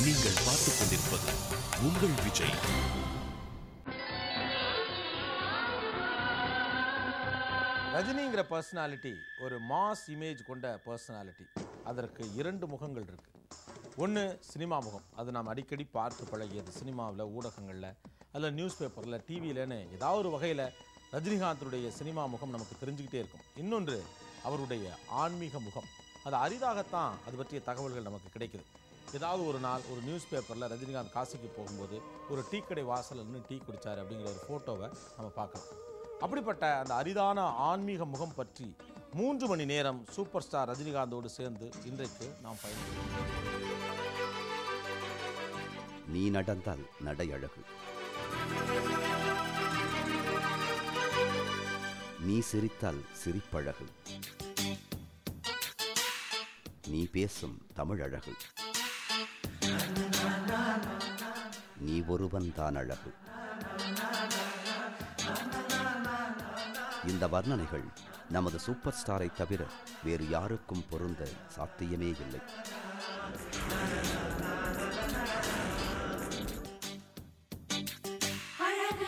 நீங்கள் பார்த்துக் கொண்டிருப்பது உங்கள் விஜய் ரஜினிங்கிற பர்சனாலிட்டி ஒரு மாஸ் இமேஜ் கொண்ட பர்சனாலிட்டி அதற்கு இரண்டு முகங்கள் இருக்கு ஒன்று சினிமா முகம் அது நாம் அடிக்கடி பார்த்து பழகியது சினிமாவில் ஊடகங்களில் அதில் நியூஸ் பேப்பரில் டிவியிலன்னு ஏதாவது ஒரு வகையில் ரஜினிகாந்தனுடைய சினிமா முகம் நமக்கு தெரிஞ்சுக்கிட்டே இருக்கும் இன்னொன்று அவருடைய ஆன்மீக முகம் அது அரிதாகத்தான் அது பற்றிய தகவல்கள் நமக்கு கிடைக்குது ஏதாவது ஒரு நாள் ஒரு நியூஸ் பேப்பரில் ரஜினிகாந்த் காசிக்கு போகும்போது ஒரு டீ கடை வாசல்ல நின்று டீ குடிச்சார் அப்படிங்கிற ஒரு ஃபோட்டோவை நம்ம பார்க்கலாம் அப்படிப்பட்ட அந்த அரிதான ஆன்மீக முகம் பற்றி மூன்று மணி நேரம் சூப்பர் ஸ்டார் ரஜினிகாந்தோடு சேர்ந்து இன்றைக்கு நாம் பயணிக்கிறோம் நீ நடந்தால் நடை அழகு நீ சிரித்தால் சிரிப்பழகு நீ பேசும் தமிழ் அழகு நீ ஒருவன் தான் அழகு இந்த வர்ணனைகள் நமது சூப்பர் ஸ்டாரை தவிர வேறு யாருக்கும் பொருந்த சாத்தியமே இல்லை அழகு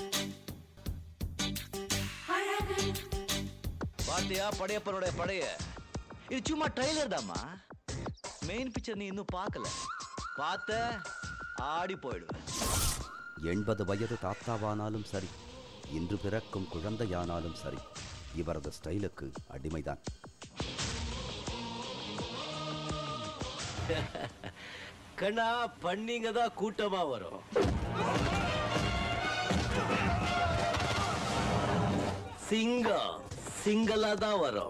அழகு பாத்தியா படையப்பனுடைய படைய இது சும்மா ட்ரைலர் தாம்மா மெயின் பிக்சர் நீ இன்னும் பார்க்கல பார்த்த ஆடி போயிடுவ எண்பது வயது தாத்தாவானாலும் சரி இன்று பிறக்கும் குழந்தையானாலும் சரி இவரது ஸ்டைலுக்கு அடிமைதான் கண்ணா பண்ணிங்க தான் கூட்டமா வரும் சிங்கம் சிங்களா தான் வரும்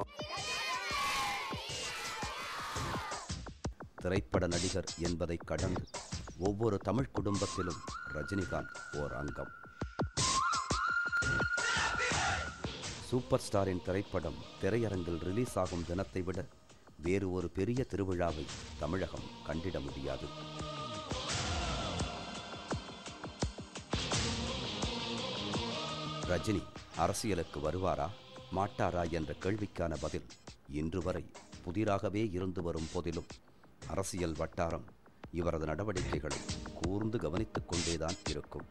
திரைப்பட நடிகர் என்பதை கடந்து ஒவ்வொரு தமிழ் குடும்பத்திலும் ரஜினிகாந்த் ஓர் அங்கம் சூப்பர் ஸ்டாரின் திரைப்படம் திரையரங்கில் ரிலீஸ் ஆகும் தினத்தை விட வேறு ஒரு பெரிய திருவிழாவை தமிழகம் கண்டிட முடியாது ரஜினி அரசியலுக்கு வருவாரா மாட்டாரா என்ற கேள்விக்கான பதில் இன்று வரை புதிராகவே இருந்து வரும் போதிலும் அரசியல் வட்டாரம் இவரது நடவடிக்கைகளை கூர்ந்து கவனித்துக் கொண்டேதான் இருக்கும்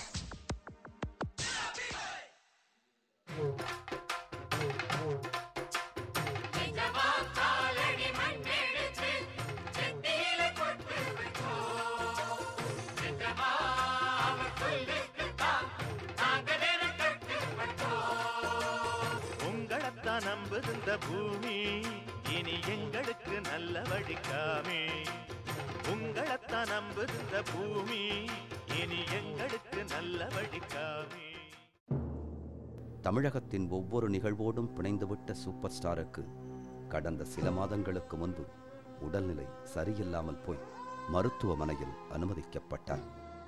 உங்களைத்தான் நம்புது இந்த பூமி இனி எங்களுக்கு நல்ல வழிக்காமே உங்களைத்தான் நம்புது இந்த பூமி இனி எங்களுக்கு நல்ல வழிக்காமே தமிழகத்தின் ஒவ்வொரு நிகழ்வோடும் பிணைந்துவிட்ட சூப்பர் ஸ்டாருக்கு கடந்த சில மாதங்களுக்கு முன்பு உடல்நிலை சரியில்லாமல் போய் மருத்துவமனையில் அனுமதிக்கப்பட்டார்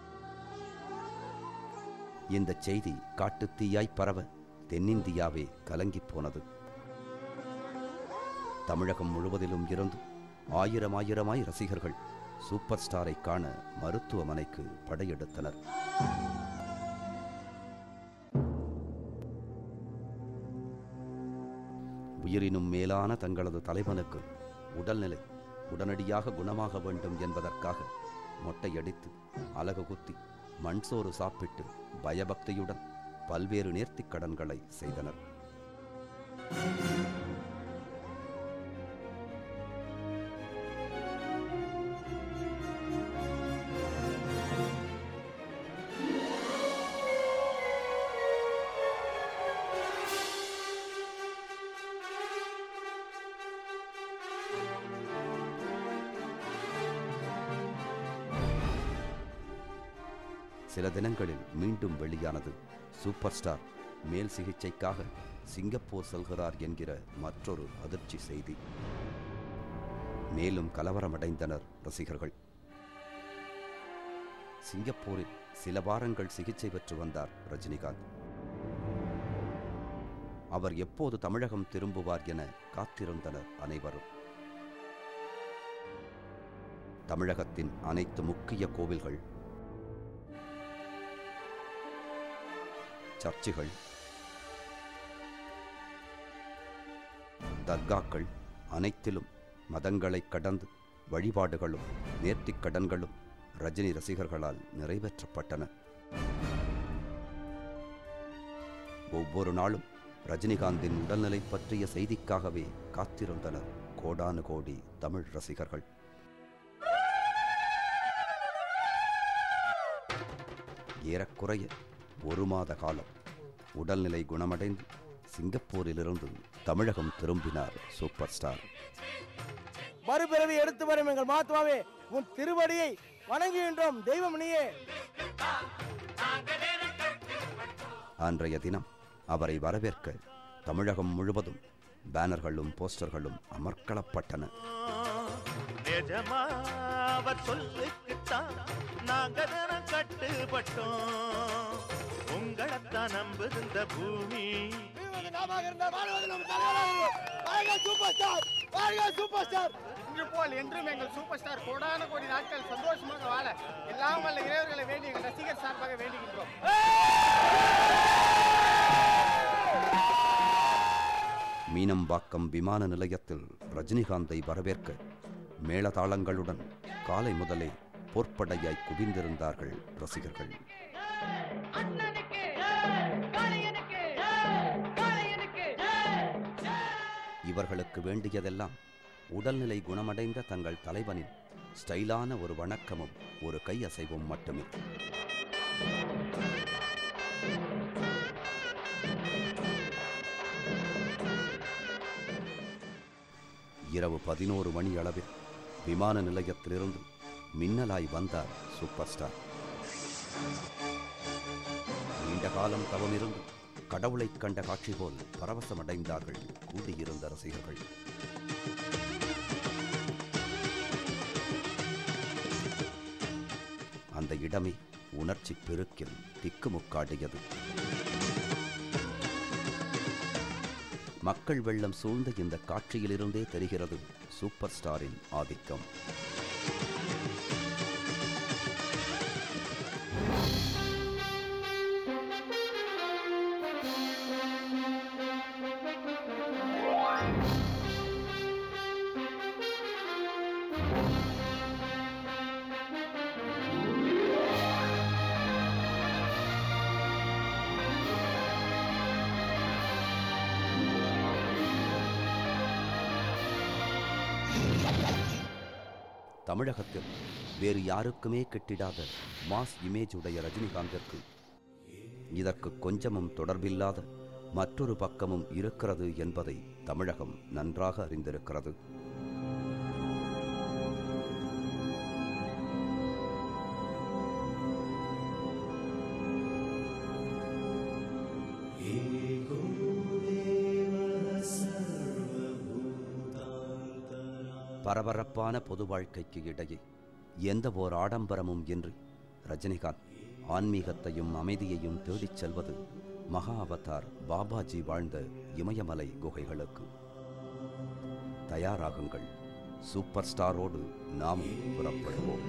இந்த செய்தி காட்டுத் தீயாய் பரவ தென்னிந்தியாவே கலங்கிப் போனது தமிழகம் முழுவதிலும் இருந்து ஆயிரம் ஆயிரமாய் ரசிகர்கள் சூப்பர் ஸ்டாரை காண மருத்துவமனைக்கு படையெடுத்தனர் உயிரினும் மேலான தங்களது தலைவனுக்கு உடல்நிலை உடனடியாக குணமாக வேண்டும் என்பதற்காக மொட்டையடித்து அலகு குத்தி மண்சோறு சாப்பிட்டு பயபக்தியுடன் பல்வேறு நேர்த்திக் கடன்களை செய்தனர் சில தினங்களில் மீண்டும் வெளியானது சூப்பர் ஸ்டார் மேல் சிகிச்சைக்காக சிங்கப்பூர் செல்கிறார் என்கிற மற்றொரு அதிர்ச்சி செய்தி மேலும் கலவரமடைந்தனர் ரசிகர்கள் சிங்கப்பூரில் சில வாரங்கள் சிகிச்சை பெற்று வந்தார் ரஜினிகாந்த் அவர் எப்போது தமிழகம் திரும்புவார் என காத்திருந்தனர் அனைவரும் தமிழகத்தின் அனைத்து முக்கிய கோவில்கள் சர்ச்சுகள் தர்காக்கள் அனைத்திலும் மதங்களை கடந்து வழிபாடுகளும் நேர்த்திக் கடன்களும் ரஜினி ரசிகர்களால் நிறைவேற்றப்பட்டன ஒவ்வொரு நாளும் ரஜினிகாந்தின் உடல்நிலை பற்றிய செய்திக்காகவே காத்திருந்தனர் கோடானு கோடி தமிழ் ரசிகர்கள் ஏறக்குறைய ஒரு மாத காலம் உடல்நிலை குணமடைந்து சிங்கப்பூரிலிருந்து தமிழகம் திரும்பினார் சூப்பர் ஸ்டார் மறுபிறவி எடுத்து வரும் எங்கள் மாத்மாவே உன் திருவடியை வணங்குகின்றோம் தெய்வம் நீயே அன்றைய தினம் அவரை வரவேற்க தமிழகம் முழுவதும் பேனர்களும் போஸ்டர்களும் அமர்க்களப்பட்டன நிஜமா அவர் சொல்லுக்குத்தான் நாங்க தினம் கட்டுப்பட்டோம் உங்களைத்தான் நம்புது இந்த பூமி சூப்பர் ஸ்டார் வாழ்க சூப்பர் ஸ்டார் இன்று போல் என்றும் எங்கள் சூப்பர் ஸ்டார் கோடான கோடி நாட்கள் சந்தோஷமாக வாழ எல்லாம் வல்ல இறைவர்களை வேண்டி எங்கள் ரசிகர் சார்பாக வேண்டுகின்றோம் மீனம்பாக்கம் விமான நிலையத்தில் ரஜினிகாந்தை வரவேற்க மேளதாளங்களுடன் காலை முதலே பொற்படையாய் குவிந்திருந்தார்கள் ரசிகர்கள் அண்ணனுக்கு காளையனுக்கு காளையனுக்கு இவர்களுக்கு வேண்டியதெல்லாம் உடல்நிலை குணமடைந்த தங்கள் தலைவனின் ஸ்டைலான ஒரு வணக்கமும் ஒரு கையசைவும் மட்டுமே இரவு பதினோரு மணி அளவில் விமான நிலையத்திலிருந்து மின்னலாய் வந்தார் சூப்பர் ஸ்டார் நீண்ட காலம் தவமிருந்து கடவுளைக் கண்ட காட்சி போல் பரவசமடைந்தார்கள் கூடியிருந்த ரசிகர்கள் அந்த இடமே உணர்ச்சி பெருக்கில் திக்குமுக்காடியது மக்கள் வெள்ளம் சூழ்ந்த இந்த காட்சியிலிருந்தே தெரிகிறது சூப்பர் ஸ்டாரின் ஆதிக்கம் தமிழகத்தில் வேறு யாருக்குமே கிட்டிடாத மாஸ் இமேஜ் உடைய ரஜினிகாந்திற்கு இதற்கு கொஞ்சமும் தொடர்பில்லாத மற்றொரு பக்கமும் இருக்கிறது என்பதை தமிழகம் நன்றாக அறிந்திருக்கிறது பரபரப்பான பொது வாழ்க்கைக்கு இடையே எந்த ஓர் ஆடம்பரமும் இன்றி ரஜினிகாந்த் ஆன்மீகத்தையும் அமைதியையும் தேடிச் செல்வது மகா அவதார் பாபாஜி வாழ்ந்த இமயமலை குகைகளுக்கு தயாராகுங்கள் சூப்பர் ஸ்டாரோடு நாமும் புறப்படுவோம்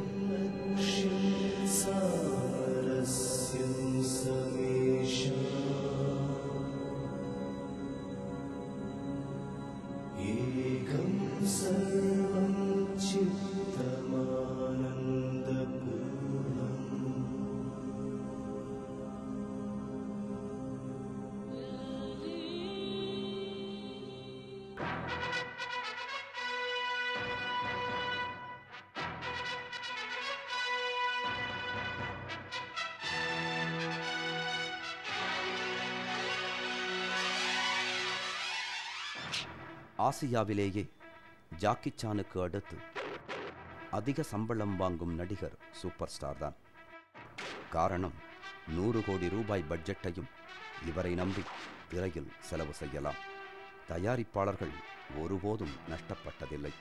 ஆசியாவிலேயே ஜாக்கி சானுக்கு அடுத்து அதிக சம்பளம் வாங்கும் நடிகர் சூப்பர் ஸ்டார் தான் காரணம் நூறு கோடி ரூபாய் பட்ஜெட்டையும் இவரை நம்பி திரையில் செலவு செய்யலாம் தயாரிப்பாளர்கள் ஒருபோதும் நஷ்டப்பட்டதில்லை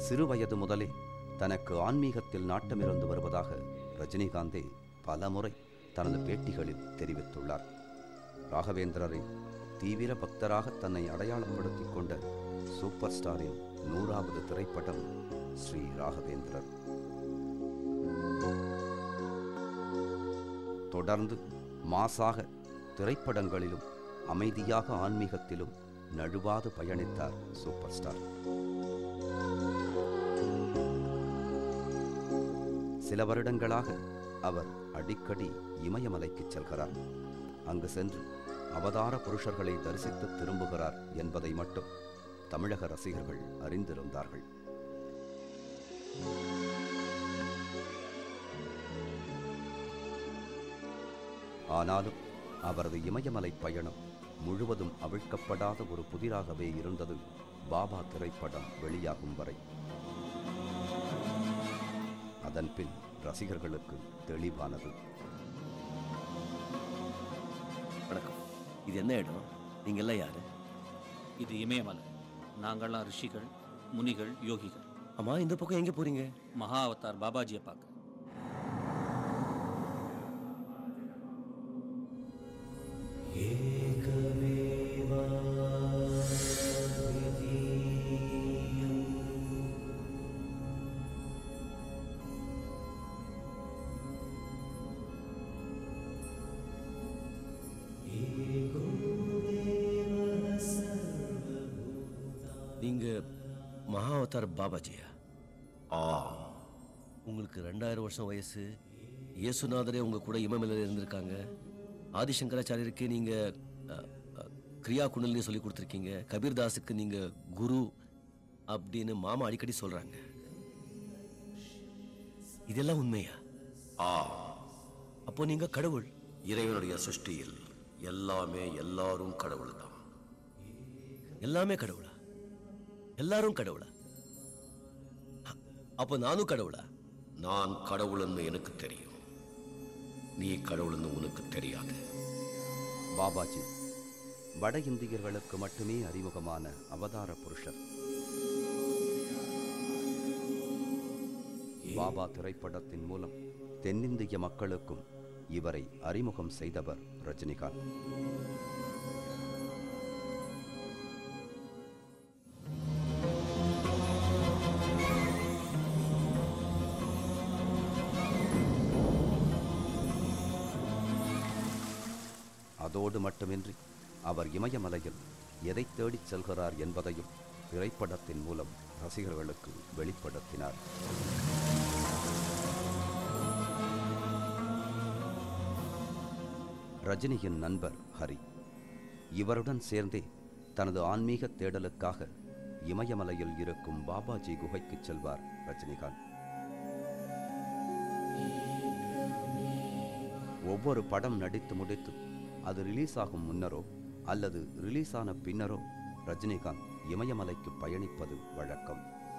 சிறுவயது முதலே தனக்கு ஆன்மீகத்தில் நாட்டமிருந்து வருவதாக ரஜினிகாந்தே பலமுறை தனது பேட்டிகளில் தெரிவித்துள்ளார் ராகவேந்திரரின் தீவிர பக்தராக தன்னை அடையாளப்படுத்திக் கொண்ட சூப்பர் ஸ்டாரின் நூறாவது திரைப்படம் ஸ்ரீ ராகவேந்திரர் தொடர்ந்து மாசாக திரைப்படங்களிலும் அமைதியாக ஆன்மீகத்திலும் நழுவாது பயணித்தார் சூப்பர் ஸ்டார் சில வருடங்களாக அவர் அடிக்கடி இமயமலைக்கு செல்கிறார் அங்கு சென்று அவதார புருஷர்களை தரிசித்து திரும்புகிறார் என்பதை மட்டும் தமிழக ரசிகர்கள் அறிந்திருந்தார்கள் ஆனாலும் அவரது இமயமலை பயணம் முழுவதும் அவிழ்க்கப்படாத ஒரு புதிராகவே இருந்தது பாபா திரைப்படம் வெளியாகும் வரை அதன் பின் ரசிகர்களுக்கு தெளிவானது வணக்கம் இது என்ன இடம் நீங்க எல்லாம் யாரு இது இமயமலை நாங்கள்லாம் ரிஷிகள் முனிகள் யோகிகள் ஆமா இந்த பக்கம் எங்க போறீங்க மகா அவதார் பாபாஜியை பார்க்க நீங்க மகா அவதார் பாபாஜியா ஆ உங்களுக்கு ரெண்டாயிரம் வருஷம் வயசு இயேசுநாதரே உங்க கூட இமமலையில் இருந்திருக்காங்க ஆதிசங்கராச்சாரியருக்கு நீங்க அ, அ, கிரியா குண்டலினி சொல்லி கொடுத்துருக்கீங்க கபீர்தாஸுக்கு நீங்க குரு அப்படின்னு மாமா அடிக்கடி சொல்றாங்க இதெல்லாம் உண்மையா ஆ அப்போ நீங்க கடவுள் இறைவனுடைய சிருஷ்டியில் எல்லாமே எல்லாரும் கடவுள் தான் எல்லாமே கடவுளா எல்லாரும் கடவுளா அ- அப்போ நானும் கடவுளா நான் கடவுள்னு எனக்கு தெரியும் நீ கடவுள்னு உனக்கு தெரியாது பாபாஜி வட இந்தியர்களுக்கு மட்டுமே அறிமுகமான அவதார புருஷர் பாபா திரைப்படத்தின் மூலம் தென்னிந்திய மக்களுக்கும் இவரை அறிமுகம் செய்தவர் ரஜினிகாந்த் அதோடு மட்டுமின்றி அவர் இமயமலையில் எதை தேடிச் செல்கிறார் என்பதையும் திரைப்படத்தின் மூலம் ரசிகர்களுக்கு வெளிப்படுத்தினார் ரஜினியின் நண்பர் ஹரி இவருடன் சேர்ந்தே தனது ஆன்மீக தேடலுக்காக இமயமலையில் இருக்கும் பாபாஜி குகைக்கு செல்வார் ரஜினிகாந்த் ஒவ்வொரு படம் நடித்து முடித்து அது ரிலீஸ் ஆகும் முன்னரோ அல்லது ரிலீஸ் ஆன பின்னரோ ரஜினிகாந்த் இமயமலைக்கு பயணிப்பது வழக்கம்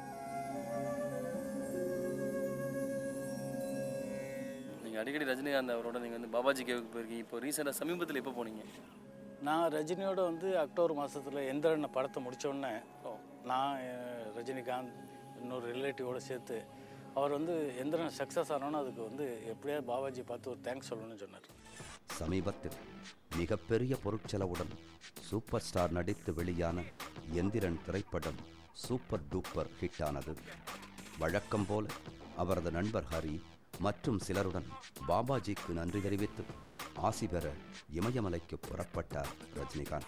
நீங்கள் அடிக்கடி ரஜினிகாந்த் அவரோட நீங்கள் வந்து பாபாஜி கேவுக்கு போயிருக்கீங்க இப்போ ரீசெண்டாக சமீபத்தில் எப்போ போனீங்க நான் ரஜினியோட வந்து அக்டோபர் மாதத்தில் எந்திரன் படத்தை முடிச்ச உடனே நான் அஹ், ரஜினிகாந்த் இன்னொரு ரிலேட்டிவோட சேர்த்து அவர் வந்து எந்திரன் சக்ஸஸ் ஆனோன்னு அதுக்கு வந்து எப்படியாவது பாபாஜி பார்த்து ஒரு தேங்க்ஸ் சொல்லணும்னு சொன்னார் சமீபத்தில் மிகப்பெரிய பொருட்செலவுடன் சூப்பர் ஸ்டார் நடித்து வெளியான எந்திரன் திரைப்படம் சூப்பர் டூப்பர் ஹிட் ஆனது வழக்கம் போல அவரது நண்பர் ஹரி மற்றும் சிலருடன் பாபாஜிக்கு நன்றி தெரிவித்து ஆசி பெற இமயமலைக்கு புறப்பட்டார் ரஜினிகாந்த்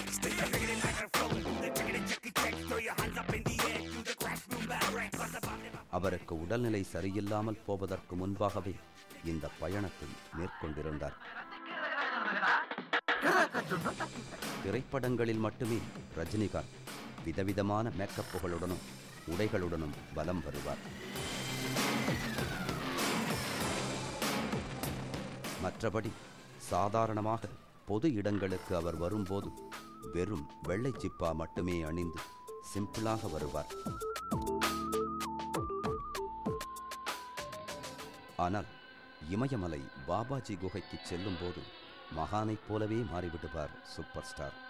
அவருக்கு உடல்நிலை சரியில்லாமல் போவதற்கு முன்பாகவே இந்த பயணத்தை மேற்கொண்டிருந்தார் திரைப்படங்களில் மட்டுமே ரஜினிகாந்த் விதவிதமான மேக்கப்புகளுடனும் உடைகளுடனும் பலம் வருவார் மற்றபடி சாதாரணமாக பொது இடங்களுக்கு அவர் வரும்போது வெறும் வெள்ளை ஜிப்பா மட்டுமே அணிந்து சிம்பிளாக வருவார் ஆனால் இமயமலை பாபாஜி குகைக்கு செல்லும்போது மகானைப் போலவே மாறிவிடுவார் சூப்பர் ஸ்டார்